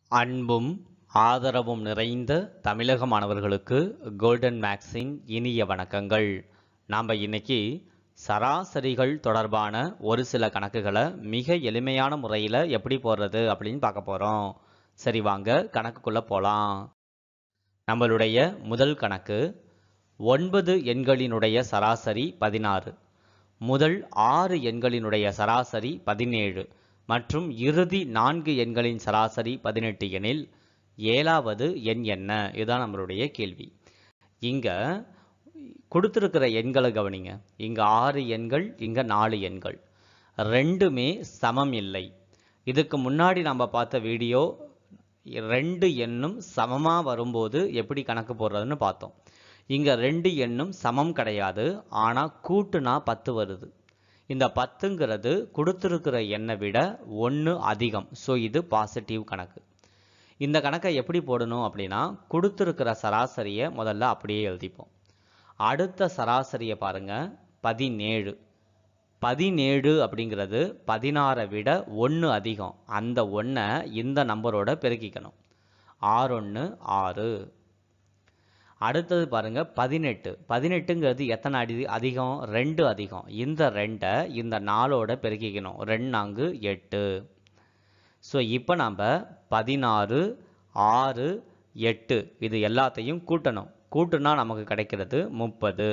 அன்பும் ஆதரவும் நிறைந்த தமிழக மாணவர்களுக்கு கோல்டன் மேக்ஸின் இனிய வணக்கங்கள் நாம் இன்னைக்கு சராசரிகள் தொடர்பான ஒரு சில கணக்குகளை மிக எளிமையான முறையில் எப்படி போடுறது அப்படின்னு பார்க்க போகிறோம் சரி வாங்க கணக்குக்குள்ளே போகலாம் நம்மளுடைய முதல் கணக்கு ஒன்பது எண்களினுடைய சராசரி பதினாறு முதல் ஆறு எண்களினுடைய சராசரி பதினேழு மற்றும் இறுதி நான்கு எண்களின் சராசரி பதினெட்டு எனில் ஏழாவது எண் என்ன இதுதான் நம்மளுடைய கேள்வி இங்க கொடுத்துருக்கிற எண்களை கவனிங்க இங்க ஆறு எண்கள் இங்க நாலு எண்கள் ரெண்டுமே சமம் இல்லை இதுக்கு முன்னாடி நம்ம பார்த்த வீடியோ ரெண்டு எண்ணும் சமமா வரும்போது எப்படி கணக்கு போடுறதுன்னு பார்த்தோம் இங்க ரெண்டு எண்ணும் சமம் கிடையாது ஆனா கூட்டுனா பத்து வருது இந்த பத்துங்கிறது கொடுத்துருக்கிற எண்ணை விட ஒன்று அதிகம் ஸோ இது பாசிட்டிவ் கணக்கு இந்த கணக்கை எப்படி போடணும் அப்படின்னா கொடுத்துருக்கிற சராசரியை முதல்ல அப்படியே எழுதிப்போம் அடுத்த சராசரியை பாருங்க பதினேழு பதினேழு அப்படிங்கிறது பதினாறை விட ஒன்று அதிகம் அந்த ஒன்றை இந்த நம்பரோட பெருக்கிக்கணும் ஆறொன்று ஆறு அடுத்தது பாருங்க பதினெட்டு பதினெட்டுங்கிறது எத்தனை அடி அதிகம் ரெண்டு அதிகம் இந்த ரெண்டை இந்த நாலோட பெருக்கிக்கணும் ரெண்டாங்கு எட்டு ஸோ இப்போ நம்ம பதினாறு ஆறு எட்டு இது எல்லாத்தையும் கூட்டணும் கூட்டுனா நமக்கு கிடைக்கிறது முப்பது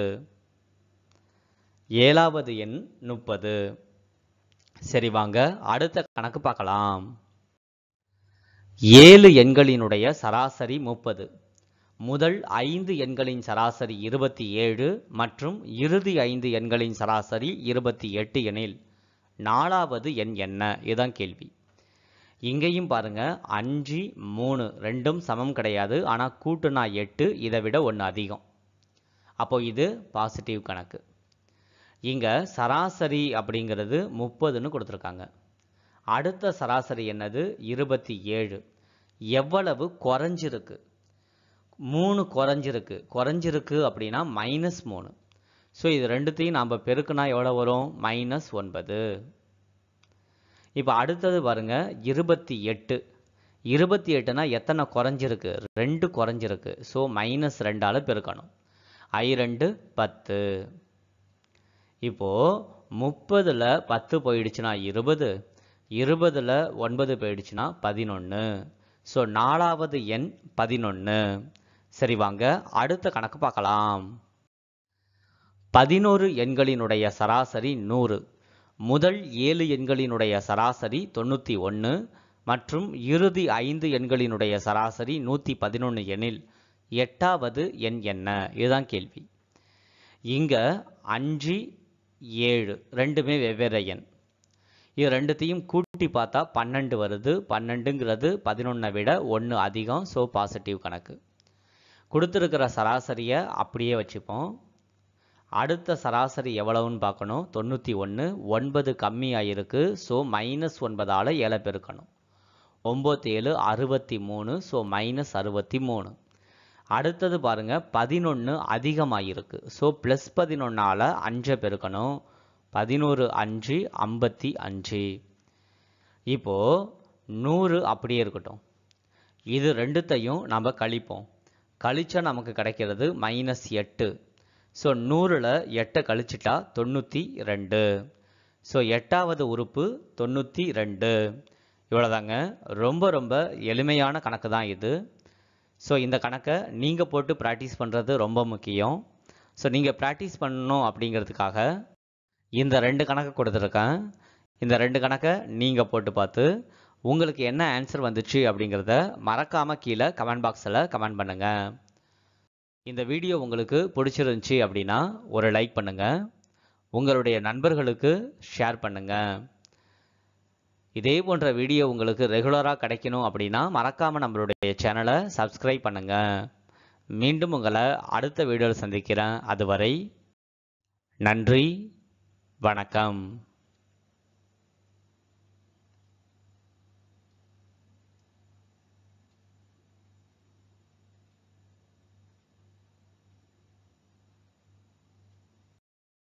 ஏழாவது எண் முப்பது சரி வாங்க அடுத்த கணக்கு பார்க்கலாம் ஏழு எண்களினுடைய சராசரி முப்பது முதல் ஐந்து எண்களின் சராசரி இருபத்தி ஏழு மற்றும் இறுதி ஐந்து எண்களின் சராசரி இருபத்தி எட்டு எனில் நாலாவது எண் என்ன இதுதான் கேள்வி இங்கேயும் பாருங்க அஞ்சு மூணு ரெண்டும் சமம் கிடையாது ஆனால் கூட்டுனா எட்டு இதை விட ஒன்று அதிகம் அப்போ இது பாசிட்டிவ் கணக்கு இங்க சராசரி அப்படிங்கிறது முப்பதுன்னு கொடுத்துருக்காங்க அடுத்த சராசரி என்னது இருபத்தி ஏழு எவ்வளவு குறைஞ்சிருக்கு மூணு குறைஞ்சிருக்கு குறைஞ்சிருக்கு அப்படின்னா மைனஸ் மூணு ஸோ இது ரெண்டுத்தையும் நாம் பெருக்குனா எவ்வளோ வரும் மைனஸ் ஒன்பது இப்போ அடுத்தது பாருங்க இருபத்தி எட்டு இருபத்தி எட்டுனா எத்தனை குறைஞ்சிருக்கு ரெண்டு குறைஞ்சிருக்கு ஸோ மைனஸ் ரெண்டால் பெருக்கணும் ஐ ரெண்டு பத்து இப்போ முப்பதில் பத்து போயிடுச்சுன்னா இருபது இருபதில் ஒன்பது போயிடுச்சுன்னா பதினொன்று ஸோ நாலாவது எண் பதினொன்று சரி வாங்க அடுத்த கணக்கு பார்க்கலாம் பதினோரு எண்களினுடைய சராசரி நூறு முதல் ஏழு எண்களினுடைய சராசரி தொண்ணூற்றி ஒன்று மற்றும் இறுதி ஐந்து எண்களினுடைய சராசரி நூற்றி பதினொன்று எனில் எட்டாவது எண் என்ன இதுதான் கேள்வி இங்கே அஞ்சு ஏழு ரெண்டுமே வெவ்வேறு எண் இது ரெண்டுத்தையும் கூட்டி பார்த்தா பன்னெண்டு வருது பன்னெண்டுங்கிறது பதினொன்றை விட ஒன்று அதிகம் ஸோ பாசிட்டிவ் கணக்கு கொடுத்துருக்கிற சராசரியை அப்படியே வச்சுப்போம் அடுத்த சராசரி எவ்வளவுன்னு பார்க்கணும் தொண்ணூற்றி ஒன்று ஒன்பது கம்மியாக இருக்குது ஸோ மைனஸ் ஒன்பதால் ஏழை பெருக்கணும் ஒம்பத்தி ஏழு அறுபத்தி மூணு ஸோ மைனஸ் அறுபத்தி மூணு அடுத்தது பாருங்க பதினொன்று அதிகமாக இருக்கு ஸோ ப்ளஸ் பதினொன்னால் அஞ்சை பெருக்கணும் பதினோரு அஞ்சு ஐம்பத்தி அஞ்சு இப்போ நூறு அப்படியே இருக்கட்டும் இது ரெண்டுத்தையும் நம்ம கழிப்போம் கழிச்சா நமக்கு கிடைக்கிறது மைனஸ் எட்டு ஸோ நூறில் எட்டை கழிச்சிட்டா தொண்ணூற்றி ரெண்டு ஸோ எட்டாவது உறுப்பு தொண்ணூற்றி ரெண்டு இவ்வளோதாங்க ரொம்ப ரொம்ப எளிமையான கணக்கு தான் இது ஸோ இந்த கணக்கை நீங்கள் போட்டு ப்ராக்டிஸ் பண்ணுறது ரொம்ப முக்கியம் ஸோ நீங்கள் ப்ராக்டிஸ் பண்ணணும் அப்படிங்கிறதுக்காக இந்த ரெண்டு கணக்கு கொடுத்துருக்கேன் இந்த ரெண்டு கணக்கை நீங்கள் போட்டு பார்த்து உங்களுக்கு என்ன ஆன்சர் வந்துச்சு அப்படிங்கிறத மறக்காமல் கீழே கமெண்ட் பாக்ஸில் கமெண்ட் பண்ணுங்கள் இந்த வீடியோ உங்களுக்கு பிடிச்சிருந்துச்சி அப்படின்னா ஒரு லைக் பண்ணுங்கள் உங்களுடைய நண்பர்களுக்கு ஷேர் பண்ணுங்கள் இதே போன்ற வீடியோ உங்களுக்கு ரெகுலராக கிடைக்கணும் அப்படின்னா மறக்காமல் நம்மளுடைய சேனலை சப்ஸ்கிரைப் பண்ணுங்கள் மீண்டும் உங்களை அடுத்த வீடியோவில் சந்திக்கிறேன் அதுவரை நன்றி வணக்கம்